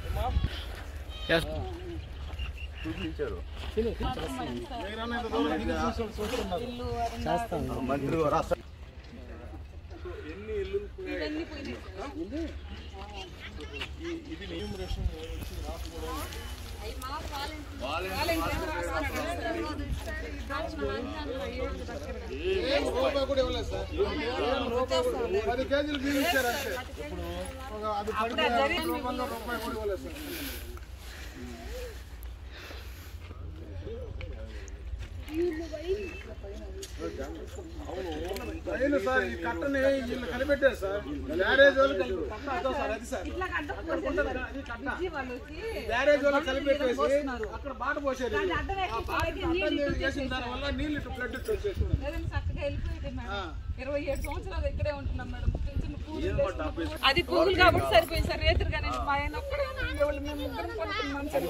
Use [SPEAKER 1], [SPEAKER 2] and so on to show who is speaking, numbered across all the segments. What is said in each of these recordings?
[SPEAKER 1] మంత్రి రాష్ట్ర
[SPEAKER 2] పది కేజీలు బియ్యం ఇచ్చారంటే ఒక అది పడిపోయి రూపాయలు రూపాయి కూడా ఇవ్వలేదు సార్ అయిన సార్ ఈ కట్టని వీళ్ళు కనిపెట్టారు సార్ బ్యారేజ్ వాళ్ళు కలిపి కట్ట అదో సార్ అది సార్ అది కట్ట బ్యారేజ్ వాళ్ళు కలిపెట్టేసి అక్కడ బాట పోసేది ఆ బాట అడ్డం చేసిన దానివల్ల నీళ్ళు ఇటు ఫ్లడ్ ఇటు వచ్చేసింది
[SPEAKER 3] లేదండి, చక్కగా వెళ్ళిపోయేది మేడం. ఇరవై ఏడు సంవత్సరాలు ఇక్కడే ఉంటున్నాం మేడం చిన్న చిన్న పూలు వేసుకున్నాం. అది పువ్వులు కాబట్టి సరిపోయింది సార్ రేతురు కానీ మా ఆయన ఒక్కడే ఉండేవాళ్ళు మేము ముగ్గురం కొనుక్కున్నాం సార్.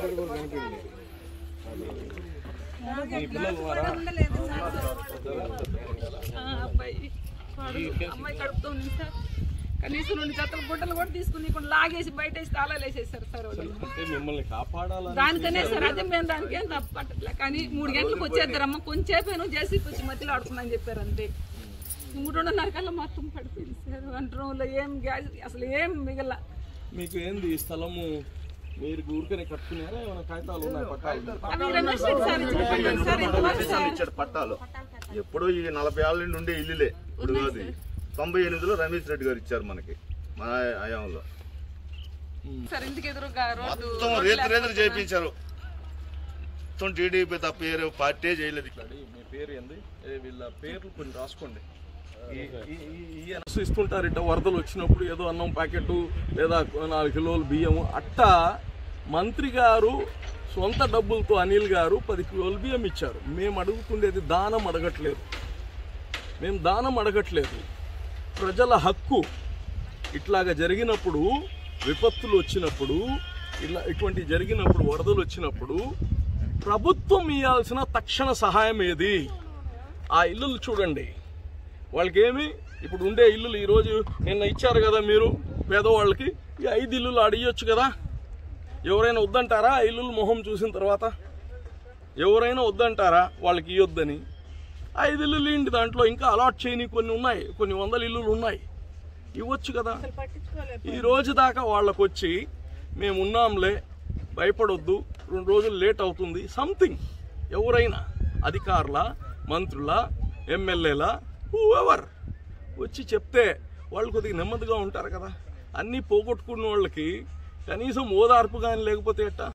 [SPEAKER 3] ఉండలేదు సార్. ఆ, అబ్బాయి వాడు అమ్మాయి కడుపుతో ఉంది సార్ కనీసం రెండు జతల గుడ్డలు కూడా తీసుకుని ఇక్కడ లాగేసి బయట వేసి తాళాలు వేసేసారు సార్ వాళ్ళు
[SPEAKER 4] అంటే మిమ్మల్ని కాపాడాలని
[SPEAKER 3] దానికనే సార్ అదే మేము దానికి ఏం తప్పు పట్టట్లే కానీ మూడు గంటలకు వచ్చేద్దరమ్మ కొంచెంసేపు జేసీపీ వచ్చి మధ్యలో ఆడుతుందని చెప్పారు అంతే మూడున్నర కల్లా మొత్తం పడిపోయింది సార్ వంట రూమ్లో ఏం గ్యాస్ అసలు ఏం మిగల
[SPEAKER 4] మీకు ఏంది ఈ స్థలము మీరు ఊరికనే కట్టుకున్నారా ఏమైనా కాగితాలు ఉన్నాయి పట్టాలు
[SPEAKER 3] అవి రెనోవేషన్ సార్ ఇచ్చిన పట్టాలు సార్ ఇంతవరకు సార్
[SPEAKER 1] ఇచ్చాడు పట్టాలు ఎప్పుడు ఈ నలభై ఏళ్ళ నుండి ఉండే ఇల్లులే ఇప్పుడు కాదు ఇది. తొంభై ఎనిమిదిలో రమేష్ రెడ్డి గారు ఇచ్చారు మనకి మన హయాంలో
[SPEAKER 3] సార్ ఇంటికి ఎదురుగా రోడ్డు
[SPEAKER 1] మొత్తం రేతు రేతులు చేయించారు మొత్తం టీడీపీ తప్ప వేరే పార్టీ చేయలేదు ఇక్కడ
[SPEAKER 4] మీ పేరు ఏంది ఏ వీళ్ళ పేర్లు కొన్ని రాసుకోండి ఈ- ఈ- ఈ- ఈ అనసు ఇస్తుంటారు ఇట్ట వరదలు వచ్చినప్పుడు ఏదో అన్నం ప్యాకెట్ లేదా నాలుగు కిలోలు బియ్యము అట్టా మంత్రి గారు సొంత డబ్బులతో అనిల్ గారు పది కిలోలు బియ్యం ఇచ్చారు మేము అడుగుతుండేది దానం అడగట్లేదు మేము దానం అడగట్లేదు ప్రజల హక్కు ఇట్లాగా జరిగినప్పుడు విపత్తులు వచ్చినప్పుడు ఇలా ఇటువంటి జరిగినప్పుడు వరదలు వచ్చినప్పుడు ప్రభుత్వం ఇవ్వాల్సిన తక్షణ సహాయం ఏది ఆ ఇల్లులు చూడండి వాళ్ళకి ఏమి ఇప్పుడు ఉండే ఇల్లులు ఈరోజు నిన్న ఇచ్చారు కదా మీరు పేదవాళ్ళకి ఈ ఐదు ఇల్లులు అడిగొచ్చు కదా ఎవరైనా వద్దంటారా ఆ ఇల్లులు మొహం చూసిన తర్వాత ఎవరైనా వద్దంటారా వాళ్ళకి ఇవ్వద్దని ఐదు ఇల్లులు ఏంటి దాంట్లో ఇంకా అలాట్ చేయని కొన్ని ఉన్నాయి కొన్ని వందల ఇల్లులు ఉన్నాయి ఇవ్వచ్చు కదా ఈ రోజు దాకా వాళ్ళకు వచ్చి మేము ఉన్నాంలే భయపడొద్దు రెండు రోజులు లేట్ అవుతుంది సంథింగ్ ఎవరైనా అధికారుల మంత్రుల ఎమ్మెల్యేల ఎవర్ వచ్చి చెప్తే వాళ్ళు కొద్దిగా నెమ్మదిగా ఉంటారు కదా అన్నీ పోగొట్టుకున్న వాళ్ళకి కనీసం ఓదార్పు కానీ లేకపోతే ఎట్టా